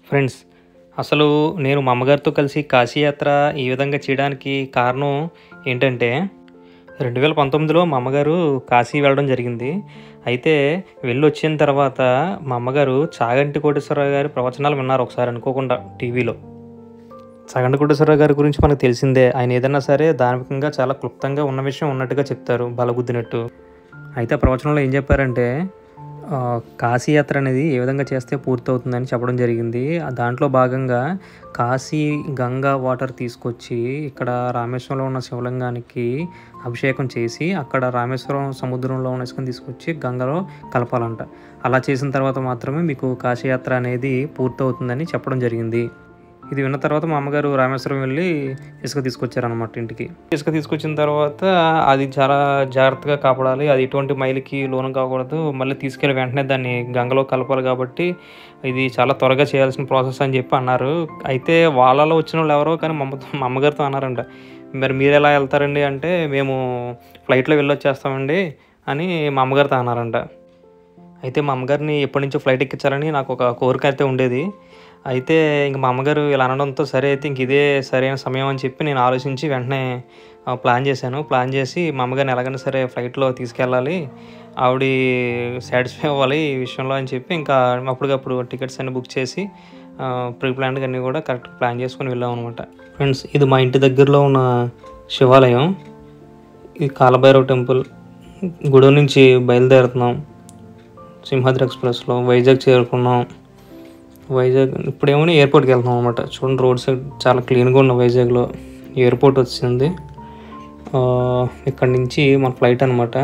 friends అసలు నేను మా అమ్మగారితో కలిసి కాశీ యాత్ర ఈ విధంగా చేయడానికి కారణం ఏంటంటే రెండు వేల పంతొమ్మిదిలో మా అమ్మగారు కాశీ వెళ్ళడం జరిగింది అయితే వెళ్ళి వచ్చిన తర్వాత మా అమ్మగారు చాగంటి కోటేశ్వరరావు గారి ప్రవచనాలు విన్నారు ఒకసారి అనుకోకుండా టీవీలో చాగంటి కోటేశ్వరరావు గారి గురించి మనకు తెలిసిందే ఆయన ఏదైనా సరే ధార్మికంగా చాలా క్లుప్తంగా ఉన్న విషయం ఉన్నట్టుగా చెప్తారు బలగుద్దినట్టు అయితే ఆ ప్రవచనంలో ఏం చెప్పారంటే ఆ, కాశీ యాత్ర అనేది ఏ విధంగా చేస్తే పూర్తవుతుందని చెప్పడం జరిగింది ఆ దాంట్లో భాగంగా కాశీ గంగా వాటర్ తీసుకొచ్చి ఇక్కడ రామేశ్వరంలో ఉన్న శివలింగానికి అభిషేకం చేసి అక్కడ రామేశ్వరం సముద్రంలో ఉన్న ఇసుకని తీసుకొచ్చి గంగలో కలపాలంట అలా చేసిన తర్వాత మాత్రమే మీకు కాశీ యాత్ర అనేది పూర్తవుతుందని చెప్పడం జరిగింది ఇది విన్న తర్వాత మా అమ్మగారు రామేశ్వరం వెళ్ళి ఇసుక తీసుకొచ్చారనమాట ఇంటికి ఇసుక తీసుకొచ్చిన తర్వాత అది చాలా జాగ్రత్తగా కాపాడాలి అది ఎటువంటి మైలుకి లోను కాకూడదు మళ్ళీ తీసుకెళ్ళి వెంటనే దాన్ని గంగలో కలపాలి కాబట్టి ఇది చాలా త్వరగా చేయాల్సిన ప్రాసెస్ అని చెప్పి అన్నారు అయితే వాళ్ళలో వచ్చిన వాళ్ళు ఎవరో కానీ మా అమ్మతో మా అమ్మగారితో అన్నారంట మరి మీరు ఎలా వెళ్తారండి అంటే మేము ఫ్లైట్లో వెళ్ళొచ్చేస్తామండి అని మా అమ్మగారితో అన్నారంట అయితే మా అమ్మగారిని ఎప్పటి నుంచో ఫ్లైట్ ఎక్కించాలని నాకు ఒక కోరిక అయితే ఉండేది అయితే ఇంక మా అమ్మగారు ఇలా అనడంతో సరే అయితే ఇంక ఇదే సరైన సమయం అని చెప్పి నేను ఆలోచించి వెంటనే ఆ, ప్లాన్ చేశాను ప్లాన్ చేసి మా అమ్మగారిని ఎలాగైనా సరే ఫ్లైట్లో తీసుకెళ్ళాలి ఆవిడ సాటిస్ఫై అవ్వాలి ఈ విషయంలో అని చెప్పి ఇంకా అప్పటికప్పుడు టికెట్స్ అన్ని బుక్ చేసి ప్రీ ప్లాన్గా అన్నీ కూడా కరెక్ట్ ప్లాన్ చేసుకొని వెళ్ళాం అనమాట ఫ్రెండ్స్ ఇది మా ఇంటి దగ్గరలో ఉన్న శివాలయం ఇది కాలభైరవ్ టెంపుల్ గుడి నుంచి బయలుదేరుతున్నాం సింహాద్రి ఎక్స్ప్రెస్లో వైజాగ్ చేరుకున్నాం వైజాగ్ ఇప్పుడేమో ఎయిర్పోర్ట్కి వెళ్తున్నాం అనమాట చూడండి రోడ్ సైడ్ చాలా క్లీన్గా ఉన్న వైజాగ్లో ఎయిర్పోర్ట్ వచ్చింది ఆ, ఇక్కడ నుంచి మన ఫ్లైట్ అనమాట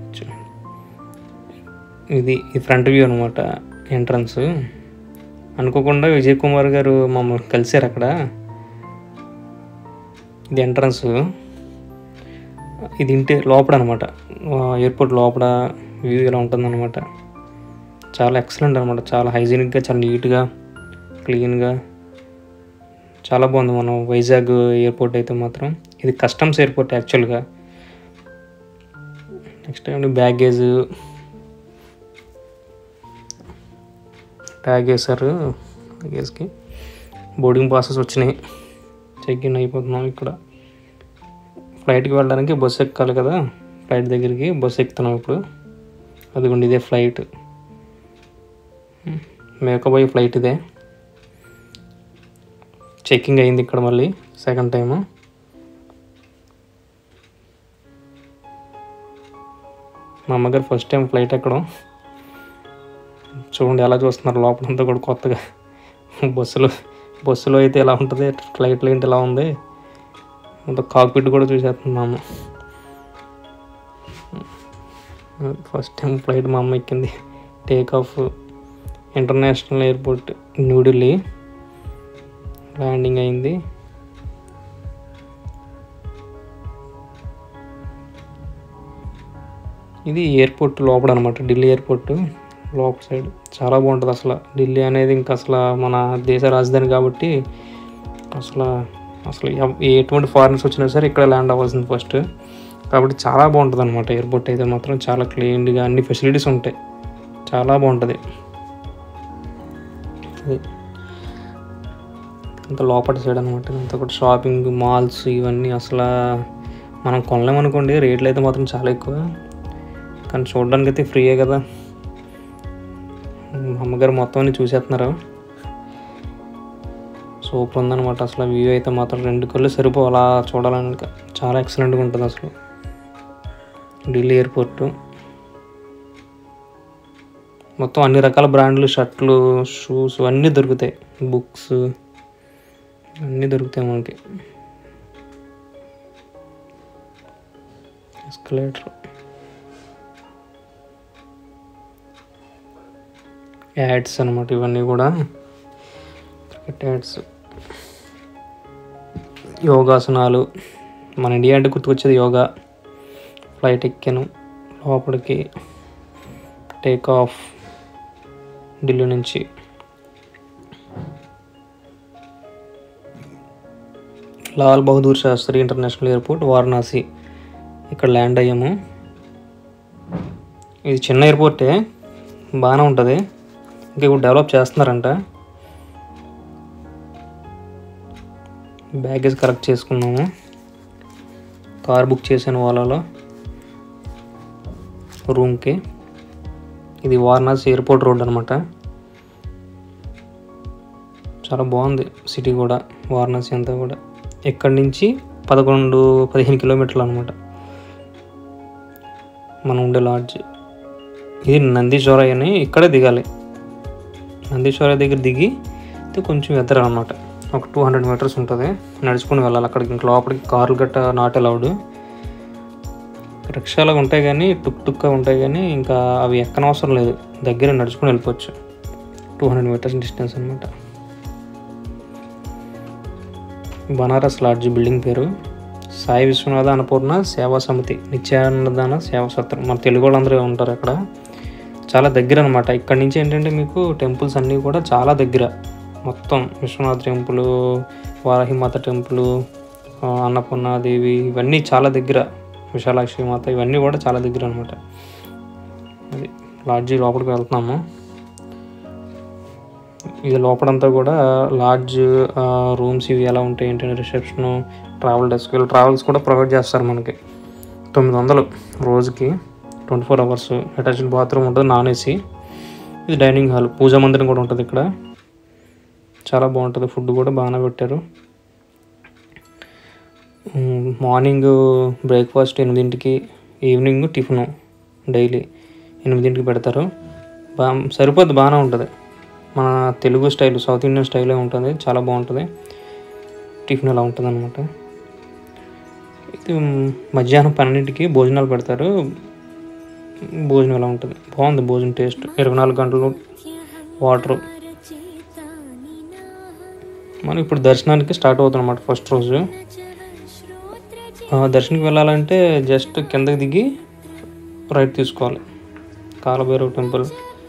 ఇది ఈ ఫ్రంట్ వ్యూ అనమాట ఎంట్రన్స్ అనుకోకుండా విజయ్ కుమార్ గారు మమ్మల్ని కలిశారు అక్కడ ఇది ఎంట్రన్స్ ఇది ఇంటి లోపల అనమాట ఎయిర్పోర్ట్ లోపల వ్యూ ఇలా ఉంటుందన్నమాట చాలా ఎక్సలెంట్ అనమాట చాలా హైజీనిక్గా చాలా నీట్గా క్లీన్గా చాలా బాగుంది మనం వైజాగ్ ఎయిర్పోర్ట్ అయితే మాత్రం ఇది కస్టమ్స్ ఎయిర్పోర్ట్ యాక్చువల్గా నెక్స్ట్ ఏమంటే బ్యాగేజ్ ట్యాగ్ వేశారు బ్యాగేజ్కి బోర్డింగ్ పాసెస్ వచ్చినాయి చెక్ ఇన్ అయిపోతున్నాం ఇక్కడ ఫ్లైట్కి వెళ్ళడానికి బస్సు ఎక్కాలి కదా ఫ్లైట్ దగ్గరికి బస్సు ఎక్కుతున్నాం ఇప్పుడు అదిగోండి ఇదే ఫ్లైట్ మేకబోయే ఫ్లైట్ ఇదే చెక్కింగ్ అయింది ఇక్కడ మళ్ళీ సెకండ్ టైము మా అమ్మగారు ఫస్ట్ టైం ఫ్లైట్ ఎక్కడం చూడండి ఎలా చూస్తున్నారు లోపలంతా కూడా కొత్తగా బస్సులో బస్సులో అయితే ఎలా ఉంటుంది ఫ్లైట్లో ఏంటి ఎలా ఉంది అంత కాక్పిట్ కూడా చూసేస్తుంది మా అమ్మ ఫస్ట్ టైం ఫ్లైట్ మా అమ్మ ఎక్కింది take off international airport New Delhi landing అయింది ఇది ఎయిర్పోర్ట్ లోపల అనమాట ఢిల్లీ ఎయిర్పోర్ట్ లోపల సైడ్ చాలా బాగుంటుంది అసలు ఢిల్లీ అనేది ఇంకా అసలు మన దేశ రాజధాని కాబట్టి అసలు అసలు ఎవ- ఎటువంటి ఫారినర్స్ వచ్చినా సరే ఇక్కడ ల్యాండ్ అవ్వాల్సింది ఫస్ట్ కాబట్టి చాలా బాగుంటుంది అనమాట ఎయిర్పోర్ట్ అయితే మాత్రం చాలా క్లీన్గా అన్ని ఫెసిలిటీస్ ఉంటాయి చాలా బాగుంటుంది అది అంత లోపల సైడ్ అనమాట అంత కూడా షాపింగ్ మాల్స్ ఇవన్నీ అసలు మనం కొనలేమనుకోండి రేట్లు అయితే మాత్రం చాలా ఎక్కువ కానీ చూడడానికి అయితే ఫ్రీయే కదా మా అమ్మగారు మొత్తం అన్ని చూసేస్తున్నారు సూపర్ ఉందన్నమాట అసలు వ్యూ అయితే మాత్రం రెండు కళ్ళు సరిపో అలా చూడాలని చాలా ఎక్సలెంట్గా ఉంటుంది అసలు ఢిల్లీ ఎయిర్పోర్ట్ మొత్తం అన్ని రకాల బ్రాండ్లు షర్ట్లు షూస్ అన్నీ దొరుకుతాయి బుక్స్ అన్నీ దొరుకుతాయి మనకి ఎస్కలేటర్ యాడ్స్ అనమాట ఇవన్నీ కూడా క్రికెట్ యాడ్స్ యోగాసనాలు మన ఇండియా అంటే గుర్తుకొచ్చేది యోగా ఫ్లైట్ ఎక్కాను లోపలికి టేక్ ఆఫ్ ఢిల్లీ నుంచి లాల్ బహదూర్ శాస్త్రి ఇంటర్నేషనల్ ఎయిర్పోర్ట్ వారణాసి ఇక్కడ ల్యాండ్ అయ్యాము ఇది చిన్న ఎయిర్పోర్టే బాగానే ఉంటుంది ఇంకా ఇప్పుడు డెవలప్ చేస్తున్నారంట బ్యాగేజ్ కరెక్ట్ చేసుకున్నాము కార్ బుక్ చేశాను ఓలాలో రూమ్కి ఇది వారణాసి ఎయిర్పోర్ట్ రోడ్ అనమాట చాలా బాగుంది సిటీ కూడా వారణాసి అంతా కూడా ఇక్కడి నుంచి పదకొండు పదిహేను కిలోమీటర్లు అనమాట మనం ఉండే లాడ్జ్ ఇది నందీశ్వరయ్య అని ఇక్కడే దిగాలి నందీశ్వరయ్య దగ్గర దిగి ఇది కొంచెం ఎత్తర అనమాట ఒక టూ హండ్రెడ్ మీటర్స్ ఉంటుంది నడుచుకుని వెళ్ళాలి అక్కడికి ఇంక లోపలికి కార్లు గట్ట నాట్ అలౌడ్ రిక్షాలు ఉంటాయి కానీ టుక్ టుక్గా ఉంటాయి కానీ ఇంకా అవి ఎక్కనవసరం లేదు దగ్గర నడుచుకుని వెళ్ళిపోవచ్చు టూ హండ్రెడ్ మీటర్స్ డిస్టెన్స్ అనమాట బనారస్ లాడ్జ్ బిల్డింగ్ పేరు సాయి విశ్వనాథ అన్నపూర్ణ సేవా సమితి నిత్యాన్నదాన సేవా సత్రం మన తెలుగు వాళ్ళందరూ ఉంటారు అక్కడ చాలా దగ్గర అనమాట ఇక్కడ నుంచి ఏంటంటే మీకు టెంపుల్స్ అన్నీ కూడా చాలా దగ్గర మొత్తం విశ్వనాథ టెంపుల్ వారాహిమాత టెంపుల్ ఆ, అన్నపూర్ణాదేవి ఇవన్నీ చాలా దగ్గర విశాలాక్షి మాత ఇవన్నీ కూడా చాలా దగ్గర అనమాట అది లాడ్జీ లోపలికి వెళ్తున్నాము ఇది లోపలంతా కూడా లాడ్జ్ రూమ్స్ ఇవి ఎలా ఉంటాయి ఏంటంటే రిసెప్షన్ ట్రావెల్ డెస్క్ వీళ్ళు ట్రావెల్స్ కూడా ప్రొవైడ్ చేస్తారు మనకి తొమ్మిది వందలు రోజుకి twenty four hours attached bathroom ఉంటుంది నాన్ ఏసీ ఇది డైనింగ్ హాల్ పూజా మందిరం కూడా ఉంటుంది ఇక్కడ చాలా బాగుంటుంది ఫుడ్ కూడా బాగానే పెట్టారు మ్, మార్నింగ్ బ్రేక్ఫాస్ట్ ఎనిమిదింటికి ఈవినింగ్ టిఫిన్ డైలీ ఎనిమిదింటికి పెడతారు బా సరిపోద్ది బాగానే ఉంటుంది మన తెలుగు స్టైల్ సౌత్ ఇండియన్ స్టైలే ఉంటుంది చాలా బాగుంటుంది టిఫిన్ అలా ఉంటుంది అనమాట ఇది మధ్యాహ్నం పన్నెండింటికి భోజనాలు పెడతారు భోజనం ఎలా ఉంటుంది బాగుంది భోజనం టేస్ట్ ఇరవై నాలుగు గంటలు వాటర్ మనం ఇప్పుడు దర్శనానికి స్టార్ట్ అవుతాం అన్నమాట ఫస్ట్ రోజు ఆ, దర్శనంకి వెళ్ళాలంటే జస్ట్ కిందకి దిగి రైట్ తీసుకోవాలి కాలభైరవ టెంపుల్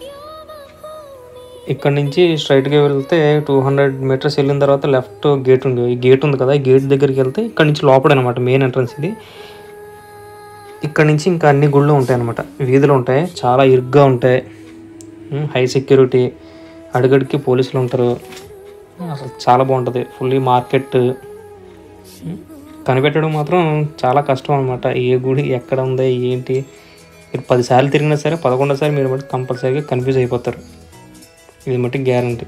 ఇక్కడ నుంచి స్ట్రైట్గా వెళ్తే టూ హండ్రెడ్ మీటర్స్ వెళ్ళిన తర్వాత లెఫ్ట్ గేట్ ఉంది ఈ గేట్ ఉంది కదా ఈ గేట్ దగ్గరికి వెళ్తే ఇక్కడ నుంచి లోపల అనమాట మెయిన్ ఎంట్రన్స్ ఇది ఇక్కడ నుంచి ఇంకా అన్ని గుళ్ళు ఉంటాయి అనమాట వీధులు ఉంటాయి చాలా ఇరుగ్గా ఉంటాయి హై సెక్యూరిటీ అడుగడికి పోలీసులు ఉంటారు అసలు చాలా బాగుంటుంది ఫుల్లీ మార్కెట్ కనిపెట్టడం మాత్రం చాలా కష్టం అనమాట ఏ గుడి ఎక్కడ ఉంది ఏంటి మీరు పదిసార్లు తిరిగినా సరే పదకొండోసారి మీరు బట్టి కంపల్సరీగా కన్ఫ్యూజ్ అయిపోతారు ఇది మట్టి గ్యారంటీ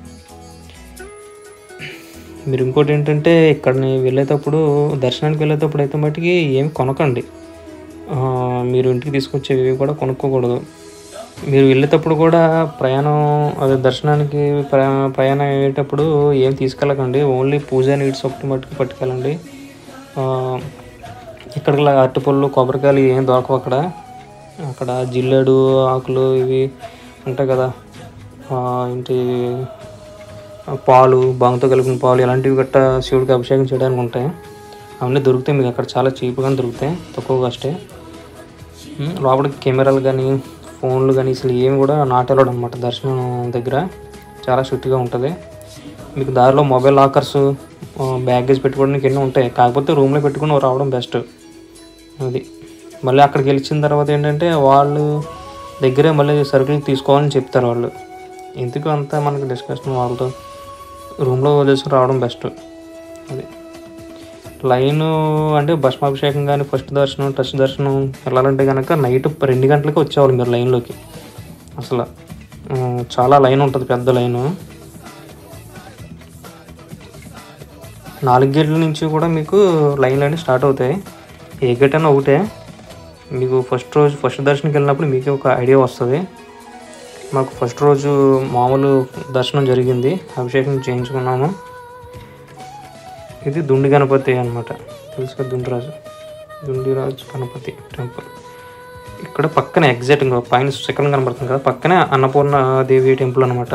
మీరు ఇంకోటి ఏంటంటే ఇక్కడ వెళ్ళేటప్పుడు దర్శనానికి వెళ్ళేటప్పుడు అయితే మట్టుకి ఏమి కొనకండి ఆ, మీరు ఇంటికి తీసుకొచ్చేవి కూడా కొనుక్కోకూడదు మీరు వెళ్ళేటప్పుడు కూడా ప్రయాణం అదే దర్శనానికి ప్రయా ప్రయాణం అయ్యేటప్పుడు ఏం తీసుకెళ్ళకండి ఓన్లీ పూజ నీడ్స్ ఒకటి మట్టుకు పట్టుకెళ్ళండి ఆ, ఇక్కడికి ఇలా అరటిపళ్ళు కొబ్బరికాయలు ఏం దొరకవు అక్కడ అక్కడ జిల్లేడు ఆకులు ఇవి ఉంటాయి కదా ఆ, ఏంటి ఆ, పాలు బాంగతో కలిపిన పాలు ఇలాంటివి గట్టా శివుడికి అభిషేకం చేయడానికి ఉంటాయి అవన్నీ దొరుకుతాయి మీకు అక్కడ చాలా చీప్గానే దొరుకుతాయి తక్కువ కాస్టే ఉమ్, లోపలికి కెమెరాలు కానీ ఫోన్లు కానీ అసలు ఏమి కూడా నాట్ అలౌడ్ అనమాట దర్శనం దగ్గర చాలా స్ట్రిక్ట్గా ఉంటుంది మీకు దారిలో మొబైల్ లాకర్స్ బ్యాగేజ్ పెట్టుకోవడానికి ఎన్నో ఉంటాయి కాకపోతే రూమ్లో పెట్టుకుని రావడం బెస్ట్ అది మళ్ళీ అక్కడికి వెళ్ళిన తర్వాత ఏంటంటే వాళ్ళు దగ్గరే మళ్ళీ సరుకులు తీసుకోవాలని చెప్తారు వాళ్ళు ఎందుకు అంతా మనకి డిస్కషన్ వాళ్ళతో రూమ్లో వదిలేసి రావడం బెస్ట్ అది లైన్ అంటే భస్మాభిషేకం కానీ ఫస్ట్ దర్శనం టచ్ దర్శనం వెళ్ళాలంటే కనుక నైట్ రెండు గంటలకి వచ్చేవాళ్ళు మీరు లైన్లోకి అసలు ఆ, చాలా లైన్ ఉంటుంది పెద్ద లైను నాలుగు గేట్ల నుంచి కూడా మీకు లైన్లు అనేవి స్టార్ట్ అవుతాయి ఏ గేట్ అయినా ఒకటే మీకు ఫస్ట్ రోజు ఫస్ట్ దర్శనంకి వెళ్ళినప్పుడు మీకే ఒక ఐడియా వస్తుంది మాకు ఫస్ట్ రోజు మామూలు దర్శనం జరిగింది అభిషేకం చేయించుకున్నాము ఇది దుండి గణపతి అనమాట తెలుసు కదా దుండిరాజు దుండిరాజు గణపతి టెంపుల్ ఇక్కడ పక్కన ఎగ్జాక్ట్ ఇంకా పైన శిఖరం కనబడుతుంది కదా పక్కనే అన్నపూర్ణ దేవి టెంపుల్ అనమాట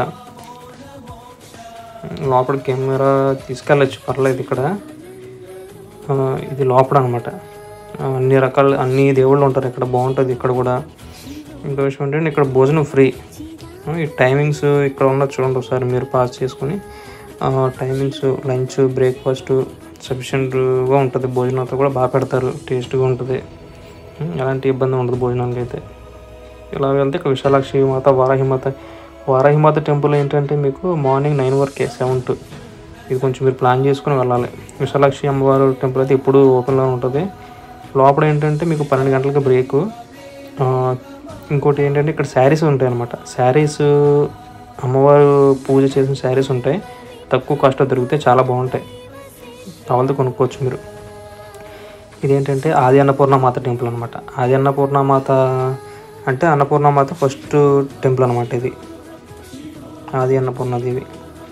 లోపల కెమెరా తీసుకెళ్ళచ్చు పర్లేదు ఇక్కడ ఆ, ఇది లోపల అనమాట అన్ని రకాల అన్ని దేవుళ్ళు ఉంటారు ఇక్కడ బాగుంటుంది ఇక్కడ కూడా ఇంకో విషయం ఏంటంటే ఇక్కడ భోజనం ఫ్రీ ఈ టైమింగ్స్ ఇక్కడ ఉన్న చూడండి ఒకసారి మీరు పాస్ చేసుకుని టైమింగ్స్ లంచ్ బ్రేక్ఫాస్ట్ సఫిషియెంట్గా ఉంటుంది భోజనం అంతా కూడా బాగా పెడతారు టేస్ట్గా ఉంటుంది ఉమ్, ఎలాంటి ఇబ్బంది ఉండదు భోజనానికి అయితే ఇలా వెళ్తే ఇక్కడ విశాలాక్షి మాత వారాహి మాత వారాహి మాత టెంపుల్ ఏంటంటే మీకు మార్నింగ్ నైన్ వరకే సెవెన్ టు ఇది కొంచెం మీరు ప్లాన్ చేసుకుని వెళ్ళాలి విశాలాక్షి అమ్మవారు టెంపుల్ అయితే ఎప్పుడు ఓపెన్లో ఉంటుంది లోపల ఏంటంటే మీకు పన్నెండు గంటలకి బ్రేక్ ఇంకోటి ఏంటంటే ఇక్కడ శారీస్ ఉంటాయి అనమాట శారీస్ అమ్మవారు పూజ చేసిన శారీస్ ఉంటాయి తక్కువ కాస్ట్లో దొరికితే చాలా బాగుంటాయి కావాలంటే కొనుక్కోవచ్చు మీరు ఇదేంటంటే ఆది అన్నపూర్ణమాత టెంపుల్ అనమాట ఆది అన్నపూర్ణమాత అంటే అన్నపూర్ణమాత ఫస్ట్ టెంపుల్ అనమాట ఇది ఆది అన్నపూర్ణదేవి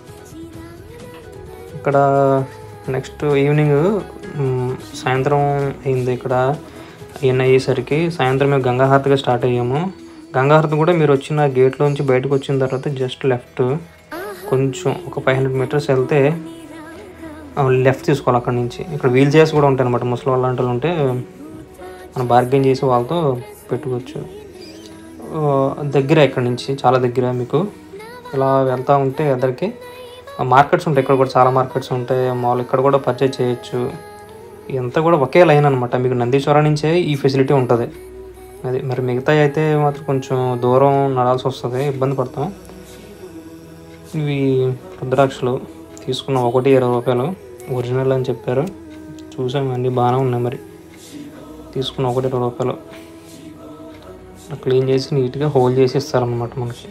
ఇక్కడ నెక్స్ట్ ఈవినింగ్ మ్, సాయంత్రం అయింది ఇక్కడ ఈయన అయ్యేసరికి సాయంత్రం మేము గంగాహారతిగా స్టార్ట్ అయ్యాము గంగాహారతి కూడా మీరు వచ్చిన గేట్లోంచి బయటకు వచ్చిన తర్వాత జస్ట్ లెఫ్ట్ కొంచెం ఒక ఫైవ్ హండ్రెడ్ మీటర్స్ వెళ్తే లెఫ్ట్ తీసుకోవాలి అక్కడ నుంచి ఇక్కడ వీల్ చైర్స్ కూడా ఉంటాయి అనమాట ముసలి వాళ్ళు లాంటి వాళ్ళు ఉంటే మనం బార్గెన్ చేసి వాళ్ళతో పెట్టుకోవచ్చు ఆ, దగ్గర ఇక్కడ నుంచి చాలా దగ్గర మీకు ఇలా వెళ్తూ ఉంటే ఎదరికి మార్కెట్స్ ఉంటాయి ఇక్కడ కూడా చాలా మార్కెట్స్ ఉంటాయి మాల్ ఇక్కడ కూడా పర్చేజ్ చేయొచ్చు ఇదంతా కూడా ఒకే లైన్ అనమాట మీకు నందీశ్వరం నుంచే ఈ ఫెసిలిటీ ఉంటుంది అది మరి మిగతా అయితే మాత్రం కొంచెం దూరం నడాల్సి వస్తుంది ఇబ్బంది పడతాం ఇవి రుద్రాక్షలు తీసుకున్నాం ఒకటి ఇరవై రూపాయలు ఒరిజినల్ అని చెప్పారు చూసాం అన్నీ బాగానే ఉన్నాయి మరి తీసుకున్న ఒకటి ఇరవై రూపాయలు క్లీన్ చేసి నీట్గా హోల్ చేసి ఇస్తారనమాట మనకి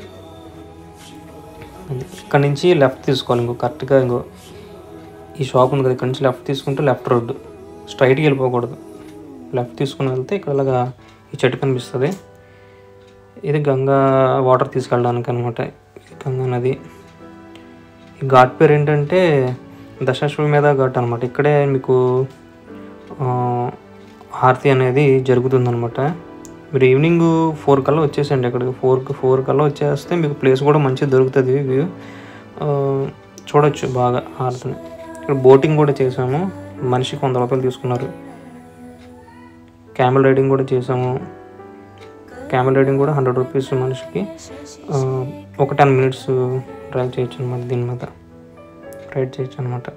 అది ఇక్కడ నుంచి లెఫ్ట్ తీసుకోవాలి ఇంకో కరెక్ట్గా ఇంకో ఈ షాప్ ఉంది కదా ఇక్కడ నుంచి లెఫ్ట్ తీసుకుంటే లెఫ్ట్ రోడ్డు స్ట్రైట్కి వెళ్ళిపోకూడదు లెఫ్ట్ తీసుకుని వెళ్తే ఇక్కడ ఇలాగా ఈ చెట్టు కనిపిస్తుంది ఇది గంగా వాటర్ తీసుకెళ్ళడానికి అనమాట గంగా నది ఈ ఘాట్ పేరు ఏంటంటే దశాశ్వమి మీద ఘాట్ అనమాట ఇక్కడే మీకు ఆ, హారతి అనేది జరుగుతుందన్నమాట మీరు ఈవినింగ్ ఫోర్ కల్లా వచ్చేసండి అక్కడికి ఫోర్కి ఫోర్ కల్లా వచ్చేస్తే మీకు ప్లేస్ కూడా మంచిగా దొరుకుతుంది వ్యూ ఆ, చూడొచ్చు బాగా హారతిని ఇక్కడ బోటింగ్ కూడా చేసాము మనిషికి వంద రూపాయలు తీసుకున్నారు క్యామెల్ రైడింగ్ కూడా చేసాము క్యామెల్ రైడింగ్ కూడా హండ్రెడ్ రూపీస్ మనిషికి ఆ, ఒక టెన్ మినిట్స్ డ్రైవ్ చేయొచ్చు అనమాట దీని మీద రైడ్ చేయొచ్చు అనమాట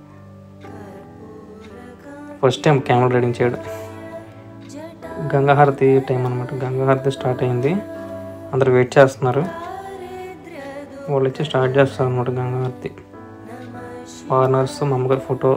ఫస్ట్ టైం క్యామెల్ రైడింగ్ చేయడం గంగాహారతి టైం అనమాట గంగాహారతి స్టార్ట్ అయింది అందరు వెయిట్ చేస్తున్నారు వాళ్ళు వచ్చి స్టార్ట్ చేస్తారు అనమాట గంగాహారతి ఫారినర్స్ మా అమ్మగారి ఫోటో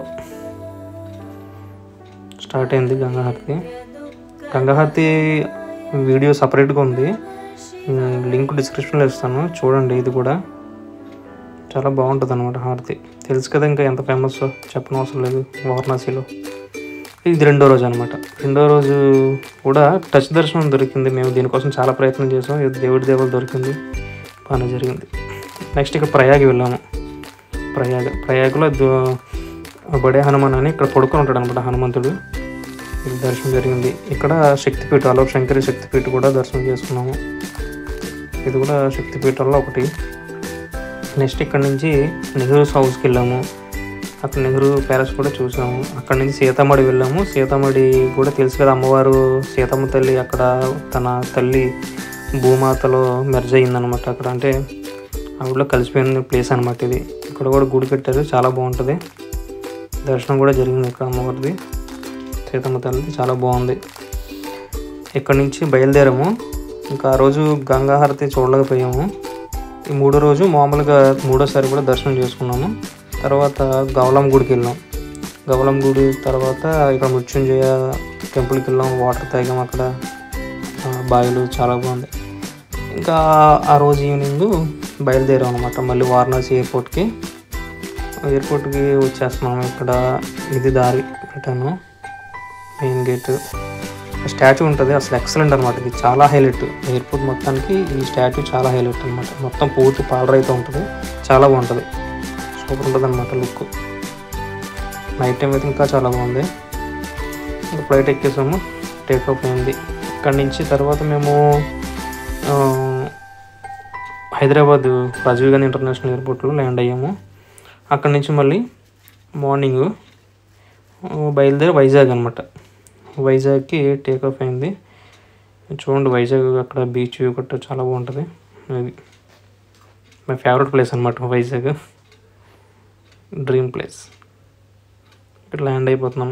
స్టార్ట్ అయింది గంగాహారతి గంగాహారతి వీడియో సపరేట్గా ఉంది ఉమ్, లింక్ డిస్క్రిప్షన్లో ఇస్తాను చూడండి ఇది కూడా చాలా బాగుంటుంది అనమాట హారతి తెలుసు కదా ఇంకా ఎంత ఫేమస్ చెప్పనవసరం అవసరం లేదు వారణాసిలో ఇది రెండో రోజు అనమాట రెండో రోజు కూడా టచ్ దర్శనం దొరికింది మేము దీనికోసం చాలా ప్రయత్నం చేసాం ఇది దేవుడి దేవుడు దొరికింది బాగానే జరిగింది నెక్స్ట్ ఇక్కడ ప్రయాగ్ వెళ్ళాము ప్రయాగ ప్రయాగలో దో- బడే హనుమాన్ అని ఇక్కడ పడుకొని ఉంటాడు అనమాట హనుమంతుడు ఇది దర్శనం జరిగింది ఇక్కడ శక్తిపీఠ అలోక్ శంకరి శక్తిపీఠ కూడా దర్శనం చేసుకున్నాము ఇది కూడా శక్తిపీఠంలో ఒకటి నెక్స్ట్ ఇక్కడ నుంచి నెహ్రూ హౌస్కి వెళ్ళాము అక్కడ నెహ్రూ ప్యాలెస్ కూడా చూసాము అక్కడ నుంచి సీతామడి వెళ్ళాము సీతామడి కూడా తెలుసు కదా అమ్మవారు సీతమ్మ తల్లి అక్కడ తన తల్లి భూమాతలో మెర్జ్ అయిందనమాట అక్కడ అంటే ఆవిడలో కలిసిపోయిన ప్లేస్ అనమాట ఇది ఇక్కడ కూడా గుడి కట్టారు చాలా బాగుంటుంది దర్శనం కూడా జరిగింది ఇక్కడ అమ్మవారిది సీతమ్మ తల్లిది చాలా బాగుంది ఇక్కడ నుంచి బయలుదేరాము ఇంకా ఆ రోజు గంగాహారతి చూడలేకపోయాము ఈ మూడో రోజు మామూలుగా మూడోసారి కూడా దర్శనం చేసుకున్నాము తర్వాత గవలం గుడికి వెళ్ళాం గవలం గుడి తర్వాత ఇక్కడ మృత్యుంజయ టెంపుల్కి వెళ్ళాం వాటర్ తాగాం అక్కడ ఆ, బావిలు చాలా బాగుంది ఇంకా ఆ రోజు ఈవినింగ్ బయలుదేరాం అనమాట మళ్ళీ వారణాసి ఎయిర్పోర్ట్కి ఎయిర్పోర్ట్కి వచ్చేస్తున్నాము ఇక్కడ ఇది దారి రిటర్న్ మెయిన్ గేట్ స్టాచ్యూ ఉంటుంది అసలు ఎక్సలెంట్ అనమాట ఇది చాలా హైలైట్ ఎయిర్పోర్ట్ మొత్తానికి ఈ స్టాచ్యూ చాలా హైలైట్ అనమాట మొత్తం పూర్తి పాలరైతే ఉంటుంది చాలా బాగుంటుంది సూపర్ ఉంటుంది అనమాట లుక్ నైట్ టైం అయితే ఇంకా చాలా బాగుంది ఇంకా ఫ్లైట్ ఎక్కేసాము టేక్ ఆఫ్ అయింది ఇక్కడ నుంచి తర్వాత మేము ఆ, హైదరాబాద్ రాజీవ్ గాంధీ ఇంటర్నేషనల్ ఎయిర్పోర్ట్లో ల్యాండ్ అయ్యాము అక్కడ నుంచి మళ్ళీ మార్నింగ్ బయలుదేరి వైజాగ్ అనమాట వైజాగ్కి టేక్ ఆఫ్ అయింది చూడండి వైజాగ్ అక్కడ బీచ్ గట్రా చాలా బాగుంటుంది అది మై ఫేవరెట్ ప్లేస్ అనమాట వైజాగ్ డ్రీమ్ ప్లేస్ ఇక్కడ ల్యాండ్ అయిపోతున్నాం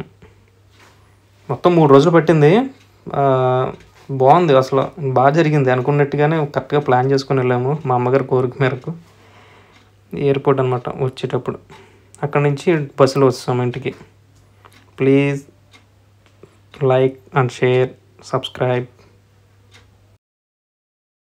మొత్తం మూడు రోజులు పట్టింది ఆ, బాగుంది అసలు బాగా జరిగింది అనుకున్నట్టుగానే కరెక్ట్గా ప్లాన్ చేసుకుని వెళ్ళాము మా అమ్మగారి కోరిక మేరకు ఎయిర్పోర్ట్ అనమాట వచ్చేటప్పుడు అక్కడ నుంచి బస్సులో వస్తాం ఇంటికి please like and share subscribe